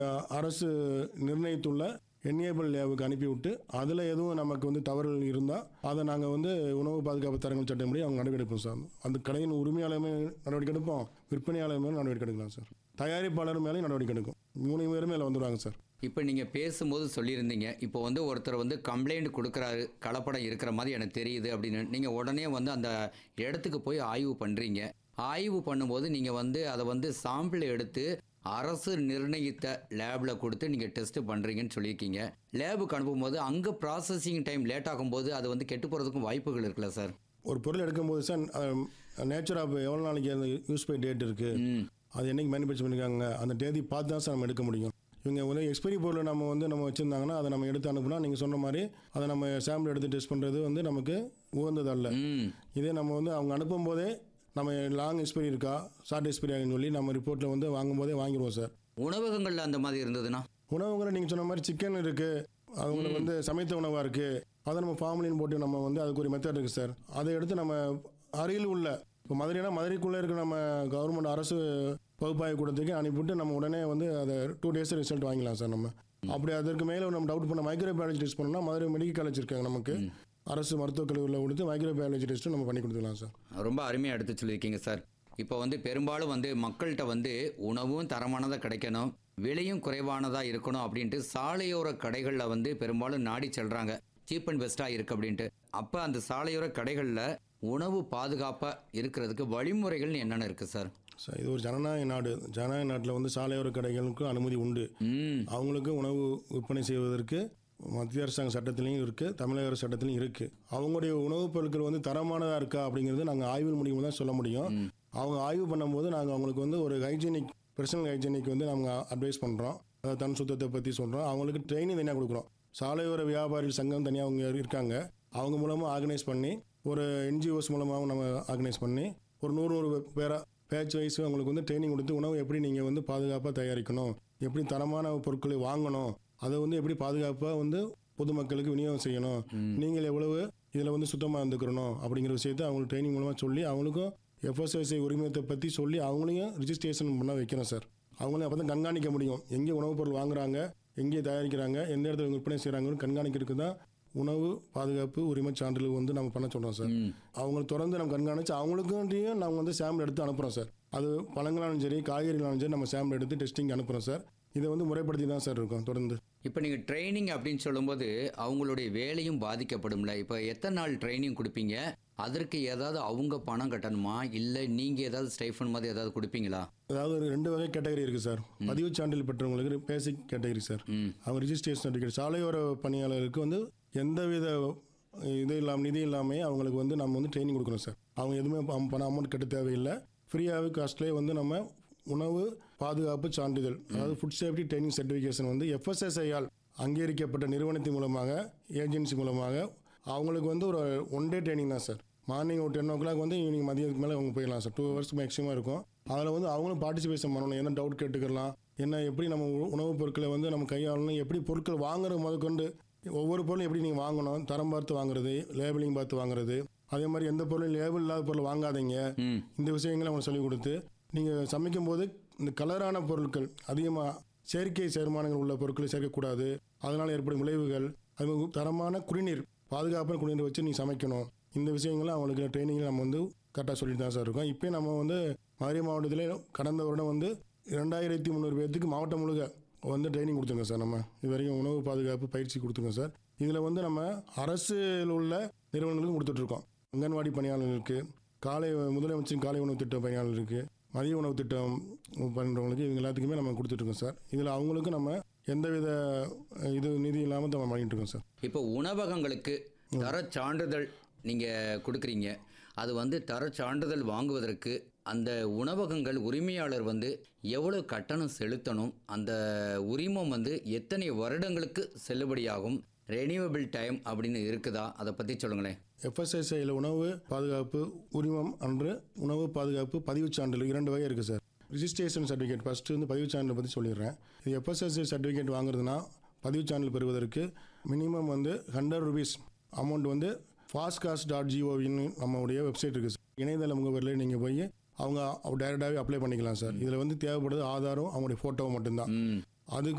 அஹ், அரசு நிர்ணயித்துள்ள என்ஏபிள் லேபுக்கு அனுப்பிவிட்டு அதில் எதுவும் நமக்கு வந்து தவறுகள் இருந்தால் அதை நாங்கள் வந்து உணவு பாதுகாப்பு தரங்கள் சட்டப்படி அவங்க நடவடிக்கை எடுப்போம் சார் அந்த கடையின் உரிமையாளர் மேலே நடவடிக்கை எடுப்போம் விற்பனையாளர் மேலே நடவடிக்கை எடுக்கலாம் சார் தயாரிப்பாளர் மேலேயும் நடவடிக்கை எடுக்கும் மூணு பேரும் மேலே வந்துடுவாங்க சார் இப்போ நீங்கள் பேசும்போது சொல்லியிருந்தீங்க இப்போ வந்து ஒருத்தர் வந்து கம்ப்ளைண்ட் கொடுக்குறாரு கலப்படம் இருக்கிற மாதிரி எனக்கு தெரியுது அப்படின்னு நீங்கள் உடனே வந்து அந்த இடத்துக்கு போய் ஆய்வு பண்ணுறீங்க ஆய்வு பண்ணும்போது நீங்கள் வந்து அதை வந்து சாம்பிள் எடுத்து அரசு நிர்ணயித்த லேபில் கொடுத்து நீங்கள் டெஸ்ட் பண்ணுறீங்கன்னு சொல்லியிருக்கீங்க லேபுக்கு அனுப்பும்போது அங்கே ப்ராசஸிங் டைம் லேட் ஆகும்போது அது வந்து கெட்டு போகிறதுக்கும் வாய்ப்புகள் இருக்குல்ல சார் ஒரு பொருள் எடுக்கும்போது சார் நேச்சர் ஆஃப் எவ்வளோ நாளைக்கு அந்த யூஸ் பை டேட் இருக்குது ம் அது என்னைக்கு மேனுஃபேக்சர் பண்ணியிருக்காங்க அந்த தேதி பார்த்து தான் சார் நம்ம எடுக்க முடியும் இவங்க வந்து எக்ஸ்பைரி பொருளை நம்ம வந்து நம்ம வச்சுருந்தாங்கன்னா அதை நம்ம எடுத்து அனுப்புனா நீங்கள் சொன்ன மாதிரி அதை நம்ம சாம்பிள் எடுத்து டெஸ்ட் பண்ணுறது வந்து நமக்கு உகந்தது அல்ல ம் இதே நம்ம வந்து அவங்க அனுப்பும் போதே நம்ம லாங் எக்ஸ்பைரி இருக்கா ஷார்ட் எக்ஸ்பைரி ஆகுன்னு சொல்லி நம்ம ரிப்போர்ட்டில் வந்து வாங்கும்போதே வாங்கிடுவோம் சார் உணவகங்களில் அந்த மாதிரி இருந்ததுன்னா உணவுகளை நீங்கள் சொன்ன மாதிரி சிக்கன் இருக்குது அவங்களுக்கு வந்து சமைத்த உணவாக இருக்குது அதை நம்ம ஃபார்மலின் போட்டு நம்ம வந்து அதுக்கு ஒரு மெத்தட் இருக்குது சார் அதை எடுத்து நம்ம அருகில் உள்ள இப்போ மதுரைனா மதுரைக்குள்ளே இருக்க நம்ம கவர்மெண்ட் அரசு பகுப்பாய்வு கூடத்துக்கு அனுப்பிவிட்டு நம்ம உடனே வந்து அதை டூ டேஸ் ரிசல்ட் வாங்கிக்கலாம் சார் நம்ம அப்படி அதற்கு மேலே நம்ம டவுட் பண்ண மைக்ரோ பயாலஜி டெஸ்ட் பண்ணோம்னா மதுரை மெடிக்கல் காலேஜ் இருக்காங்க நமக்கு அரசு மருத்துவக் கல்லூரியில் கொடுத்து மைக்ரோ பயாலஜி டெஸ்ட்டும் நம்ம பண்ணி கொடுத்துக்கலாம் சார் ரொம்ப அருமையாக எடுத்து சொல்லியிருக்கீங்க சார் இப்போ வந்து பெரும்பாலும் வந்து மக்கள்கிட்ட வந்து உணவும் தரமானதாக கிடைக்கணும் விலையும் குறைவானதாக இருக்கணும் அப்படின்ட்டு சாலையோர கடைகளில் வந்து பெரும்பாலும் நாடி செல்றாங்க சீப் அண்ட் பெஸ்ட்டாக இருக்கு அப்படின்ட்டு அப்போ அந்த சாலையோர கடைகளில் உணவு பாதுகாப்பாக இருக்கிறதுக்கு வழிமுறைகள் என்னென்ன இருக்குது சார் சார் இது ஒரு ஜனநாயக நாடு ஜனநாயக நாட்டில் வந்து சாலையோர கடைகளுக்கு அனுமதி உண்டு ம் அவங்களுக்கு உணவு விற்பனை செய்வதற்கு மத்திய அரசாங்க சட்டத்திலையும் இருக்குது தமிழக அரசு சட்டத்திலையும் இருக்குது அவங்களுடைய உணவுப் பொருட்கள் வந்து தரமானதாக இருக்கா அப்படிங்கிறது நாங்கள் ஆய்வு மூலியமாக தான் சொல்ல முடியும் அவங்க ஆய்வு பண்ணும்போது நாங்கள் அவங்களுக்கு வந்து ஒரு ஹைஜீனிக் பர்சனல் ஹைஜீனிக் வந்து நாங்கள் அட்வைஸ் பண்ணுறோம் அதாவது தன் சுத்தத்தை பற்றி சொல்கிறோம் அவங்களுக்கு ட்ரைனிங் தனியாக கொடுக்குறோம் சாலையோர வியாபாரி சங்கம் தனியாக அவங்க இருக்காங்க அவங்க மூலமாக ஆர்கனைஸ் பண்ணி ஒரு என்ஜிஓஸ் மூலமாகவும் நம்ம ஆர்கனைஸ் பண்ணி ஒரு நூறு நூறு பேரா பேட்ச் வைஸ் அவங்களுக்கு வந்து ட்ரைனிங் கொடுத்து உணவு எப்படி நீங்கள் வந்து பாதுகாப்பாக தயாரிக்கணும் எப்படி தரமான பொருட்களை வாங்கணும் அதை வந்து எப்படி பாதுகாப்பாக வந்து பொதுமக்களுக்கு விநியோகம் செய்யணும் நீங்கள் எவ்வளவு இதில் வந்து சுத்தமாக இருந்துக்கிறணும் அப்படிங்கிற விஷயத்தை அவங்களுக்கு ட்ரைனிங் மூலமாக சொல்லி அவங்களுக்கும் எஃப்எஸ்எஸ்ஐ உரிமத்தை பற்றி சொல்லி அவங்களையும் ரிஜிஸ்ட்ரேஷன் பண்ண வைக்கிறோம் சார் அவங்களையும் அப்போ தான் கண்காணிக்க முடியும் எங்கே உணவுப் பொருள் வாங்குறாங்க எங்கே தயாரிக்கிறாங்க எந்த இடத்துல இவங்க விற்பனை செய்கிறாங்கன்னு கண்காணிக்கிறதுக்கு தான் உணவு பாதுகாப்பு உரிமை சான்றிதழ் வந்து நம்ம பண்ண சொல்கிறோம் சார் ம் அவங்களை தொடர்ந்து நம்ம கண்காணிச்சு அவங்களுக்கும் நாங்கள் வந்து சாம்பிள் எடுத்து அனுப்புகிறோம் சார் அது பழங்களாலும் சரி காய்கறிகளாலும் சரி நம்ம சாம்பிள் எடுத்து டெஸ்டிங் அனுப்புகிறோம் சார் இதை வந்து முறைப்படுத்தி தான் சார் இருக்கோம் தொடர்ந்து இப்போ நீங்கள் ட்ரைனிங் அப்படின்னு சொல்லும்போது அவங்களுடைய வேலையும் பாதிக்கப்படும்ல இப்போ எத்தனை நாள் ட்ரைனிங் கொடுப்பீங்க அதற்கு ஏதாவது அவங்க பணம் கட்டணுமா இல்லை நீங்கள் ஏதாவது ஸ்டைஃபன் மாதிரி ஏதாவது கொடுப்பீங்களா அதாவது ஒரு ரெண்டு வகை கேட்டகரி இருக்குது சார் பதிவு சான்றிதழ் பெற்றவங்களுக்கு பேசிக் கேட்டகரி சார் ம் அவங்க ரிஜிஸ்ட்ரேஷன் சர்டிஃபிகேட் சாலையோர பணியாளருக்கு வந்து எந்தவித இது இல்லாமல் நிதி இல்லாமல் அவங்களுக்கு வந்து நம்ம வந்து ட்ரைனிங் கொடுக்குறோம் சார் அவங்க எதுவுமே ப- பணம் அமௌண்ட் கட்ட தேவையில்லை ஃப்ரீயாகவே காஸ்ட்லேயே வந்து நம்ம உணவு பாதுகாப்பு சான்றிதழ் அதாவது ஃபுட் சேஃப்டி ட்ரைனிங் சர்டிஃபிகேஷன் வந்து எஃப்எஸ்எஸ்ஐயால் அங்கீகரிக்கப்பட்ட நிறுவனத்தின் மூலமாக ஏஜென்சி மூலமாக அவங்களுக்கு வந்து ஒரு ஒன் டே ட்ரைனிங் தான் சார் மார்னிங் ஒரு டென் ஓ கிளாக் வந்து ஈவினிங் மதியத்துக்கு மேலே அவங்க போயிடலாம் சார் டூ ஹவர்ஸ் மேக்ஸிமம் இருக்கும் அதில் வந்து அவங்களும் பார்ட்டிசிபேஷன் பண்ணணும் என்ன டவுட் கேட்டுக்கலாம் என்ன எப்படி நம்ம உ- உணவுப் பொருட்களை வந்து நம்ம கையாளணும் எப்படி பொருட்கள் வாங்குறது முதற்கொண்டு ஒவ்வொரு பொருளும் எப்படி நீங்கள் வாங்கணும் தரம் பார்த்து வாங்குறது லேபிளிங் பார்த்து வாங்குறது அதே மாதிரி எந்த பொருளும் லேபிள் இல்லாத பொருள் வாங்காதீங்க ம் இந்த விஷயங்களை அவங்க சொல்லிக் கொடுத்து நீங்கள் சமைக்கும் போது இந்த கலரான பொருட்கள் அதிகமாக செயற்கை சேர்மானங்கள் உள்ள பொருட்களை சேர்க்கக்கூடாது அதனால் ஏற்படும் விளைவுகள் அது மாதிரி தரமான குடிநீர் பாதுகாப்பான குடிநீர் வச்சு நீ சமைக்கணும் இந்த விஷயங்களை அவங்களுக்கு ட்ரைனிங்கில் நம்ம வந்து கரெக்டாக சொல்லிட்டு தான் சார் இருக்கோம் இப்போ நம்ம வந்து மதுரை மாவட்டத்தில் கடந்த வருடம் வந்து ரெண்டாயிரத்தி முந்நூறு பேர்த்துக்கு மாவட்டம் முழுக்க வந்து ட்ரைனிங் கொடுத்துருங்க சார் நம்ம இது வரைக்கும் உணவு பாதுகாப்பு பயிற்சி கொடுத்துருங்க சார் இதில் வந்து நம்ம அரசில் உள்ள நிறுவனங்களுக்கும் கொடுத்துட்ருக்கோம் அங்கன்வாடி பணியாளர்களுக்கு காலை முதலமைச்சரின் காலை உணவு திட்ட பணியாளர்களுக்கு மதிய உணவு திட்டம் பண்ணுறவங்களுக்கு இவங்க எல்லாத்துக்குமே நம்ம கொடுத்துட்ருக்கோம் சார் இதில் அவங்களுக்கும் நம்ம எந்தவித அஹ், இது நிதி இல்லாமல் நம்ம பண்ணிட்டு இருக்கோம் சார் இப்போ உணவகங்களுக்கு தர சான்றிதழ் நீங்கள் கொடுக்குறீங்க அது வந்து தர சான்றிதழ் வாங்குவதற்கு அந்த உணவகங்கள் உரிமையாளர் வந்து எவ்வளவு கட்டணம் செலுத்தணும் அந்த உரிமம் வந்து எத்தனை வருடங்களுக்கு செல்லுபடியாகும் ரெனியூவபிள் டைம் அப்படின்னு இருக்குதா அதை பற்றி சொல்லுங்களேன் எஃப்எஸ்எஸ்ஐயில் உணவு பாதுகாப்பு உரிமம் அன்று உணவு பாதுகாப்பு பதிவுச் சான்றிதழ் இரண்டு வகை இருக்குது சார் ரிஜிஸ்ட்ரேஷன் சர்டிஃபிகேட் ஃபஸ்ட்டு வந்து பதிவுச் சான்றிதழ் பற்றி சொல்லிடுறேன் இது எஃப்எஸ்எஸ்ஐ சர்டிஃபிகேட் வாங்குறதுனா பதிவுச் சான்றிதழ் பெறுவதற்கு மினிமம் வந்து ஹண்ட்ரட் ருபீஸ் அமௌண்ட் வந்து ஃபாஸ்ட்காஸ்ட் டாட் ஜிஓவின்னு நம்மளுடைய வெப்சைட் இருக்குது சார் இணையதள முகவரியில் நீங்கள் போய் அவங்க டைரெக்டாகவே அப்ளை பண்ணிக்கலாம் சார் இதில் வந்து தேவைப்படுறது ஆதாரம் அவங்களுடைய ஃபோட்டோ மட்டும்தான் ம் அதுக்கு